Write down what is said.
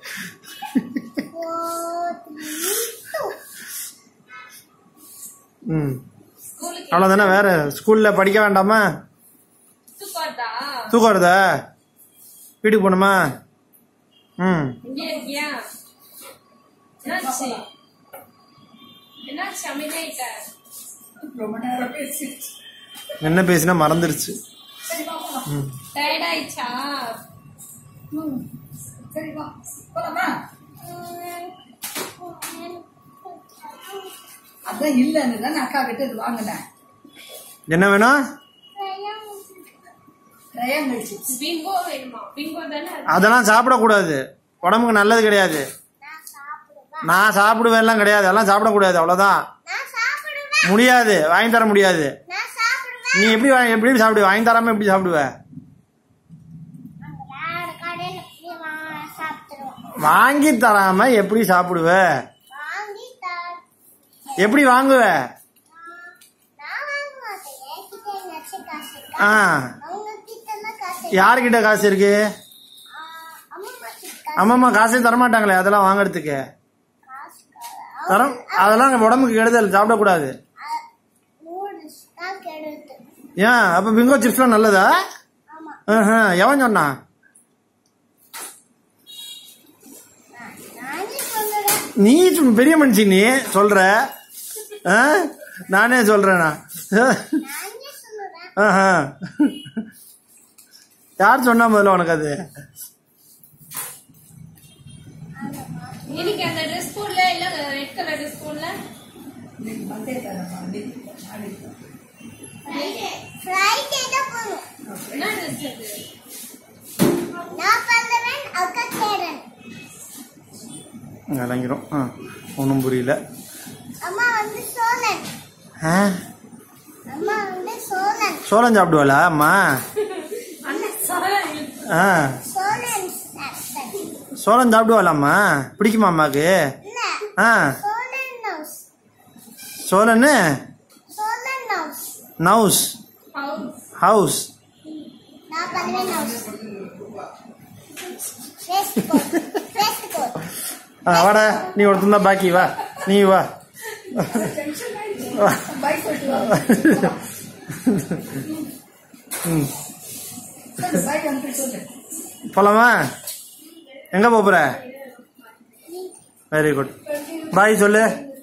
four, three, two. ம் ஸ்கூலுக்கு அவ்வளோதானே வேற ஸ்கூல்ல படிக்க வேண்டாமா தூக்காதா தூக்கம் வருதா வீட்டுக்கு போகணுமா ம் இங்க இருக்கியா என்னாச்சு என்னாச்சு அமைதியாயிட்ட ரொம்ப நேரம் பேசிடுச்சு என்ன பேசினா மறந்துருச்சு சரி வா போலாம் ம் டயர்ட் ஆயிடுச்சா ம். சரி வா போலாமா அதான் இல்லைன்னு தான் அக்கா கிட்ட இது வாங்கினேன் என்ன வேணும் ட்ரையாங்கிள் சிப்ஸ் பிங்கோ வேணுமா பிங்கோ தானே அது? அதெல்லாம் சாப்பிடக்கூடாது உடம்புக்கு நல்லது கிடையாது நான் சாப்பிடுவேன். நான் சாப்பிடுவேன்லாம் கிடையாது அதெல்லாம் சாப்பிடக்கூடாது அவ்வளோதான் நான் சாப்பிடுவேன். முடியாது வாங்கி தர முடியாது நான் சாப்பிடுவேன். நீ எப்படி வா- எப்படி சாப்பிடுவ வாங்கி தராம எப்படி சாப்பிடுவ அங்க வேற கடையில போய் வா- சாப்பிட்டுருவோம். வாங்கி தராம எப்படி சாப்பிடுவ வாங்கி தர- எப்படி வாங்குவ நான் நான் வாங்க மாட்டேன். என்கிட்ட எங்கேயாச்சும் காசு இருக்கா? ஆ அவங்க கிட்ட எல்லாம் காசு இல்ல. யார்கிட்ட காசு இருக்கு ஆ, அம்மா கிட்ட காசு- அம்மாம்மா காசே தரமாட்டாங்களே அதெல்லாம் வாங்குறதுக்கு காசு கா- தரம் அதெல்லாம் உடம்புக்கு கெடுதல் சாப்பிடக்கூடாது அ- நூடுல்ஸ் தான் கெடுது. ஏன் அப்ப பிங்கோ சிப்ஸ்லாம் நல்லதா ஆமா. ஆஹா, எவன் சொன்னான் நான் நானே சொல்லுறேன். நீ சும்மா பெரிய மனுஷி நீ சொல்ற ஆ? நானே சொல்றேனா நானே சொல்லுறேன். ஆஹா. யார் சொன்னா முதல்ல உனக்கு அது இன்னைக்கு அந்த ட்ரெஸ் போடல இல்ல ரெட் கலர் ட்ரெஸ் போடல இன்னைக்கு மண்டே தரமா நாளைக்கு Friday. Friday தான் போகணும். என்ன ட்ரெஸ் அது நான் பண்றேன், அக்கா கேரன். விளங்கிரும் ஆ ஒன்றும் புரியல அம்மா வந்து சோழன் ஆ? அம்மா வந்து சோழன் சோளம் சாப்பிடுவாளா அம்மா அண்ணன் சாரி ஆ சோழன் சாப்பிட்டேன். சோளம் சாப்பிடுவாளாம்மா பிடிக்குமா அம்மாக்கு இல்ல ஆ சோழன் நவுஸ் சோழன்னு சோழன் நவுஸ் நவுஸ் ஹவுஸ் ஹவுஸ் நான் பண்ணுவேன் நவுஸ் வேஸ்ட் கோட் வேஸ்ட் கோட் ஆ வாடா நீ ஒருத்தன் தான் பாக்கி வா நீ வா டென்ஷன் ஆயிடுச்சு பைக் போயிட்டு வா ம் சரி பைக் அனுப்பி சொல்லு போலாமா எங்க போப் போற வெரி குட் பாய் சொல்லு